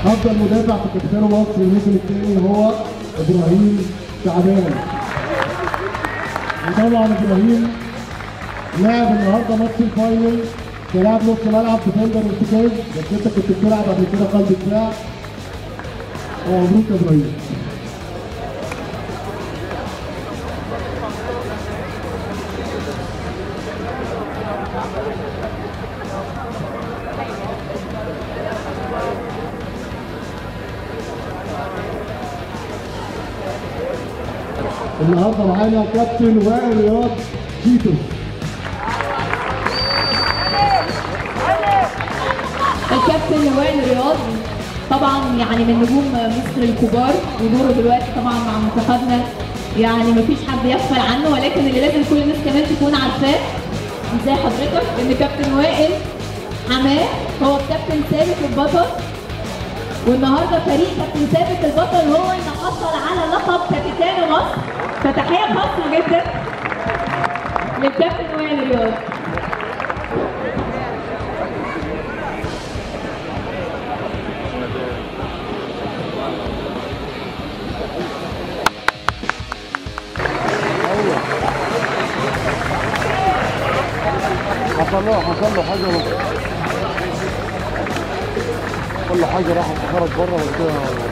افضل مدافع في كابتن مصر الموسم الثاني هو ابراهيم شعبان وطبعا ابراهيم لعب النهارده ماتش الفاينل كلاعب نص ملعب ديفندر ارتكاز بس انت كنت بتلعب قبل كده قلب دفاع مبروك يا ابراهيم النهارده معانا كابتن وائل رياض تيتو الكابتن وائل رياض طبعا يعني من نجوم مصر الكبار ودوره دلوقتي طبعا مع منتخبنا يعني مفيش حد يغفل عنه ولكن اللي لازم كل الناس كمان تكون عارفاه ازاي حضرتك ان كابتن وائل حماه هو الكابتن ثابت البطل والنهارده فريق كابتن ثابت البطل هو اللي حصل على لقب كابتن مصر فتحيه خاصه جدا للكابتن وائل رياض حصل له حصل له حاجه كل حاجه راح خرج بره وكده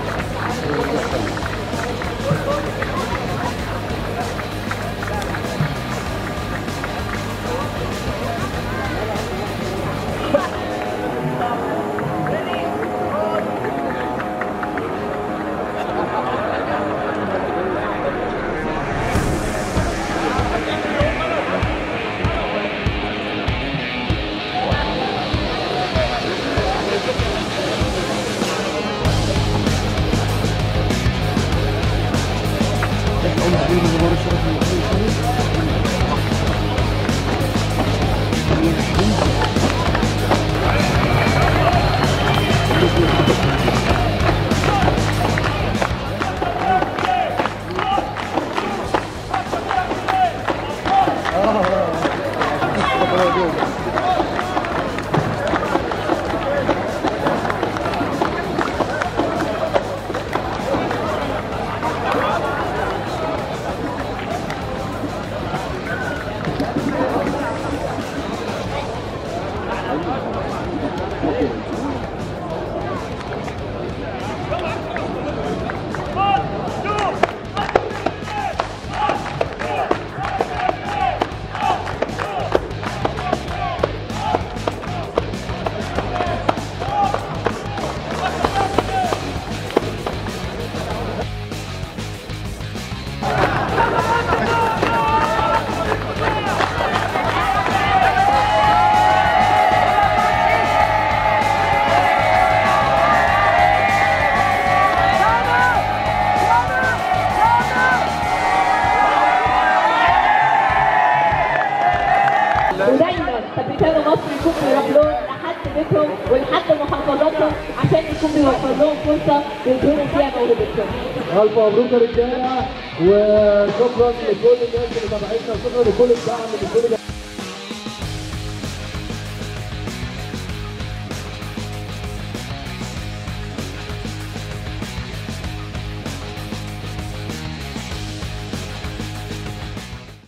ودايما كابتن مصر يكون بيروح لهم لحد بيتهم ولحد محافظاتهم عشان يكون بيوفر لهم فرصه يظهروا فيها موهبتهم. الف مبروك يا رجاله وشكرا لكل الناس اللي تابعتنا وشكرا لكل الدعم لكل